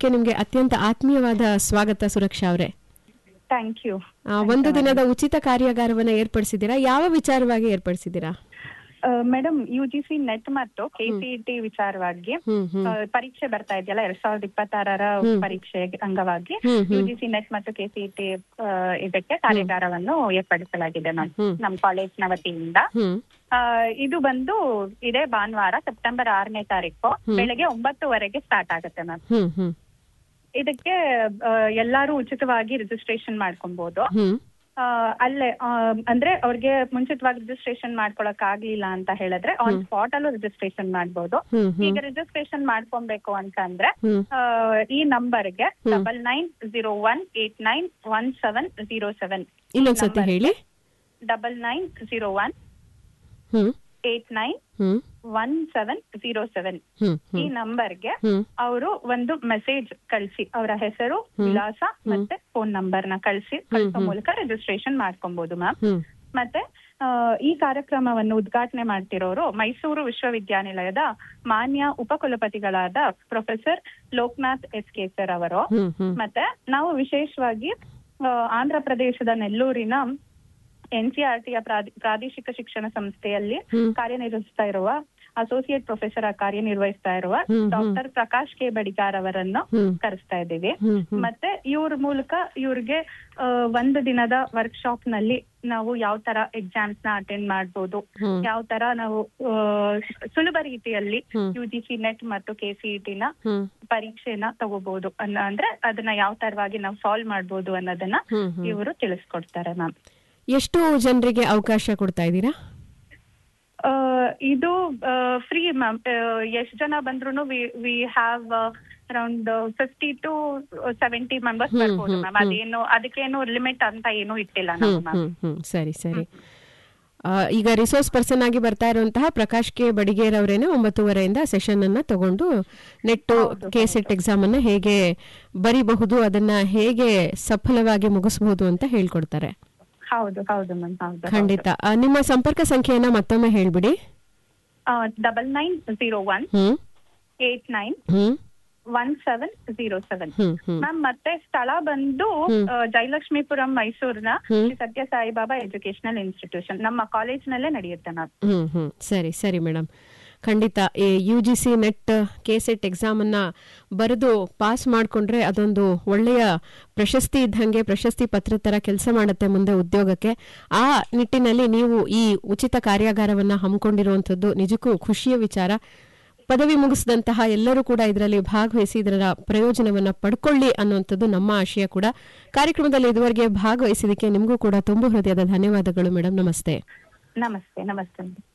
ಕಾರ್ಯಕ್ರಮಕ್ಕೆ ನಿಮಗೆ ಅತ್ಯಂತ ಆತ್ಮೀಯವಾದ ಸ್ವಾಗತ ಸುರಕ್ಷಾ ಅವರೇ ಥ್ಯಾಂಕ್ ಯು ಆ, ಒಂದು ದಿನದ ಉಚಿತ ಕಾರ್ಯಾಗಾರವನ್ನ ಏರ್ಪಡಿಸಿದ್ದೀರಾ ಯಾವ ವಿಚಾರವಾಗಿ ಏರ್ಪಡಿಸಿದ್ದೀರಾ madam U G C NET ಮತ್ತು ಕೆಸಿಇಟಿ ವಿಚಾರವಾಗಿ ಹ್ಮ್ ಹ್ಮ್ ಆ, ಪರೀಕ್ಷೆ ಬರ್ತಾ ಇದೆಯಲ್ಲ ಎರಡ್ ಸಾವಿರದ ಇಪ್ಪತ್ತಾರರ ಪರೀಕ್ಷೆ ಅಂಗವಾಗಿ ಹ್ಮ್, ಯು ಜಿ ಸಿ ನೆಟ್ ಮತ್ತು ಕೆಸಿಇಟಿ ಇದಕ್ಕೆ ಕಾರ್ಯಾಗಾರವನ್ನು ಏರ್ಪಡಿಸಲಾಗಿದೆ ಮ್ಯಾಮ್ ಹ್ಮ್. ನಮ್ಮ ಕಾಲೇಜ್ನ ವತಿಯಿಂದ ಹ್ಮ್ ಆ, ಇದು ಬಂದು ಇದೇ ಭಾನುವಾರ ಸೆಪ್ಟೆಂಬರ್ ಆರನೇ ತಾರೀಕು ಬೆಳಗ್ಗೆ ಒಂಬತ್ತುವರೆಗೆ ಸ್ಟಾರ್ಟ್ ಆಗುತ್ತೆ ಮ್ಯಾಮ್ ಹ್ಮ್ ಹ್ಮ್ ಇದಕ್ಕೆ ಆ, ಎಲ್ಲರೂ ಉಚಿತವಾಗಿ ರಿಜಿಸ್ಟ್ರೇಷನ್ ಮಾಡ್ಕೊಬಹುದು ಹ್ಮ್ ಆ, ಅಲ್ಲೇ ಆ, ಅಂದ್ರೆ ಅವ್ರಿಗೆ ಮುಂಚಿತವಾಗಿ ರಿಜಿಸ್ಟ್ರೇಷನ್ ಮಾಡ್ಕೊಳಕ್ ಆಗ್ಲಿಲ್ಲ ಅಂತ ಹೇಳಿದ್ರೆ ಆನ್ ಸ್ಪಾಟ್ ಅಲ್ಲೂ ರಿಜಿಸ್ಟ್ರೇಷನ್ ಮಾಡ್ಬೋದು ಹ್ಮ್ ಹ್ಮ್ ಈಗ ರಿಜಿಸ್ಟ್ರೇಷನ್ ಮಾಡ್ಕೊಬೇಕು ಅಂತಂದ್ರೆ ಹ್ಮ್ ಆ, ಈ ನಂಬರ್ಗೆ double nine zero one eight nine one seven zero seven ಇನ್ನೊಂದ್ಸತಿ ಹೇಳಿ ಡಬಲ್ ನೈನ್ ಜೀರೋ ಒನ್ ಹ್ಮ್ ಏಟ್ ನೈನ್ ಹ್ಮ್ ಒನ್ ಸೆವೆನ್ ಜೀರೋ ಸೆವೆನ್ ಹ್ಮ್ ಈ ನಂಬರ್ಗೆ ಹ್ಮ್ ಅವರು ಒಂದು ಮೆಸೇಜ್ ಕಳಿಸಿ ಅವರ ಹೆಸರು ವಿಳಾಸ ಮತ್ತೆ ಫೋನ್ ನಂಬರ್ ನ ಕಳಿಸಿ ಕಳಿಸೋ ಮೂಲಕ ರಿಜಿಸ್ಟ್ರೇಷನ್ ಮಾಡ್ಕೊಬಹುದು ಮ್ಯಾಮ್ ಹ್ಮ್ ಮತ್ತೆ ಆ, ಈ ಕಾರ್ಯಕ್ರಮವನ್ನು ಉದ್ಘಾಟನೆ ಮಾಡ್ತಿರೋರು ಮೈಸೂರು ವಿಶ್ವವಿದ್ಯಾನಿಲಯದ ಮಾನ್ಯ ಉಪಕುಲಪತಿಗಳಾದ ಪ್ರೊಫೆಸರ್ ಲೋಕನಾಥ್ ಎಸ್ ಕೇಸರ್ ಅವರು ಹ್ಮ್ ಹ್ಮ್ ಮತ್ತೆ ನಾವು ವಿಶೇಷವಾಗಿ ಆ, ಆಂಧ್ರ ಪ್ರದೇಶದ ನೆಲ್ಲೂರಿನ ಎನ್ಸಿಆರ್ಟಿಯ ಪ್ರಾದೇಶಿಕ ಶಿಕ್ಷಣ ಸಂಸ್ಥೆಯಲ್ಲಿ ಹ್ಮ್. ಕಾರ್ಯನಿರ್ವಹಿಸ್ತಾ ಇರುವ ಅಸೋಸಿಯೇಟ್ ಪ್ರೊಫೆಸರ್ ಆಗಿ ಕಾರ್ಯನಿರ್ವಹಿಸ್ತಾ ಇರುವ ಹ್ಮ್, ಹ್ಮ್. ಡಾಕ್ಟರ್ ಪ್ರಕಾಶ್ ಕೆ ಬಡಿಗಾರ್ ಅವರನ್ನು ಹ್ಮ್. ಕರೆಸ್ತಾ ಇದ್ದೀವಿ ಹ್ಮ್ ಹ್ಮ್ ಮತ್ತೆ ಇವ್ರ ಮೂಲಕ ಇವ್ರಿಗೆ ಆ, ಒಂದು ದಿನದ ವರ್ಕ್ಶಾಪ್ ನಲ್ಲಿ ನಾವು ಯಾವ ತರ ಎಕ್ಸಾಮ್ಸ್ ನ ಅಟೆಂಡ್ ಮಾಡ್ಬೋದು ಹ್ಮ್. ಯಾವ ತರ ನಾವು ಆ, ಸುಲಭ ರೀತಿಯಲ್ಲಿ ಹ್ಮ್. ಯು ಜಿ ಸಿ ನೆಟ್ ಮತ್ತು ಕೆ ಸಿ ನ ಹ್ಮ್ ಪರೀಕ್ಷೆನ ತಗೋಬಹುದು ಅನ್ನ ಅಂದ್ರೆ ಅದನ್ನ ಯಾವ ತರವಾಗಿ ನಾವು ಸಾಲ್ವ್ ಮಾಡ್ಬೋದು ಅನ್ನೋದನ್ನ ಹ್ಮ್ ಹ್ಮ್ ಇವರು ತಿಳಿಸ್ಕೊಡ್ತಾರೆ ಮ್ಯಾಮ್ ಎಷ್ಟು ಜನರಿಗೆ ಅವಕಾಶ ಕೊಡ್ತಾ ಇದ್ದೀರಾ ಇದು ಫ್ರೀ ಮ್ಯಾಮ್ ಎಷ್ಟು ಜನ ಬಂದ್ರು we have around fifty to seventy members ಹ್ಮ್, ಬರ್ಬೋದು ಹ್ಮ್, ಮ್ಯಾಮ್ ಅದೇನು ಅದಕ್ಕೇನು ಲಿಮಿಟ್ ಅಂತ ಏನು ಇಟ್ಟಿಲ್ಲ ನಾವು ಹ್ಮ್ ಮ್ಯಾಮ್ ಹ್ಮ್ ಹ್ಮ್ ಸರಿ ಸರಿ ಆ, ಈಗ ರಿಸೋರ್ಸ್ ಪರ್ಸನ್ ಆಗಿ ಬರ್ತಾ ಇರುವಂತಹ ಪ್ರಕಾಶ್ ಕೆ ಬಡಿಗೇರ್ ಅವರೇನೆ ಒಂಬತ್ತುವರೆಯಿಂದ ಸೆಷನ್ ಅನ್ನ ತಗೊಂಡು ನೆಟ್ಟು ಕೆ ಸೆಟ್ ಎಕ್ಸಾಮ್ ಅನ್ನ ಹೇಗೆ ಬರಿಬಹುದು ಅದನ್ನ ಹೇಗೆ ಸಫಲವಾಗಿ ಮುಗಿಸಬಹುದು ಅಂತ ಹೇಳ್ಕೊಡ್ತಾರೆ ಹೌದು ಹೌದು ಮ್ಯಾಮ್ ಹೌದು ಖಂಡಿತ ಆ, ನಿಮ್ಮ ಸಂಪರ್ಕ ಸಂಖ್ಯೆಯನ್ನ ಮತ್ತೊಮ್ಮೆ ಹೇಳ್ಬಿಡಿ ಡಬಲ್ ನೈನ್ ಜೀರೋ ಒನ್ ಹ್ಮ್ ಏಟ್ ನೈನ್ ಹ್ಮ್ ಒನ್ ಸೆವೆನ್ ಜೀರೋ ಸೆವೆನ್ ಹ್ಮ್ ಹ್ಮ್ ಮ್ಯಾಮ್ ಮತ್ತೆ ಸ್ಥಳ ಬಂದು ಆ, ಜಯಲಕ್ಷ್ಮೀಪುರಂ ಮೈಸೂರಿನ ಹ್ಮ್. ಶ್ರೀ ಸತ್ಯ ಸಾಯಿಬಾಬಾ ಎಜುಕೇಶನಲ್ ಇನ್ಸ್ಟಿಟ್ಯೂಷನ್ ನಮ್ಮ ಕಾಲೇಜ್ನಲ್ಲೇ ನಡೆಯುತ್ತೆ ಮ್ಯಾಮ್ ಹ್ಮ್ ಹ್ಮ್ ಸರಿ ಸರಿ ಮೇಡಮ್ ಖಂಡಿತ ಈ U G C NET K SET ಎಕ್ಸಾಮನ್ನು ಬರೆದು ಪಾಸ್ ಮಾಡಿಕೊಂಡ್ರೆ ಅದೊಂದು ಒಳ್ಳೆಯ ಪ್ರಶಸ್ತಿ ಇದ್ದಂಗೆ ಪ್ರಶಸ್ತಿ ಪತ್ರ ಥರ ಕೆಲಸ ಮಾಡುತ್ತೆ ಮುಂದೆ ಉದ್ಯೋಗಕ್ಕೆ ಆ ನಿಟ್ಟಿನಲ್ಲಿ ನೀವು ಈ ಉಚಿತ ಕಾರ್ಯಾಗಾರವನ್ನು ಹಮ್ಮಿಕೊಂಡಿರುವಂಥದ್ದು ನಿಜಕ್ಕೂ ಖುಷಿಯ ವಿಚಾರ ಪದವಿ ಮುಗಿಸಿದಂತಹ ಎಲ್ಲರೂ ಕೂಡ ಇದರಲ್ಲಿ ಭಾಗವಹಿಸಿ ಇದರ ಪ್ರಯೋಜನವನ್ನು ಪಡ್ಕೊಳ್ಳಿ ಅನ್ನುವಂಥದ್ದು ನಮ್ಮ ಆಶಯ ಕೂಡ ಕಾರ್ಯಕ್ರಮದಲ್ಲಿ ಇದುವರೆಗೆ ಭಾಗವಹಿಸಿದ್ದಕ್ಕೆ ನಿಮಗೂ ಕೂಡ ತುಂಬು ಹೃದಯದ ಧನ್ಯವಾದಗಳು ಮೇಡಮ್ ನಮಸ್ತೆ ನಮಸ್ತೆ ನಮಸ್ತೆ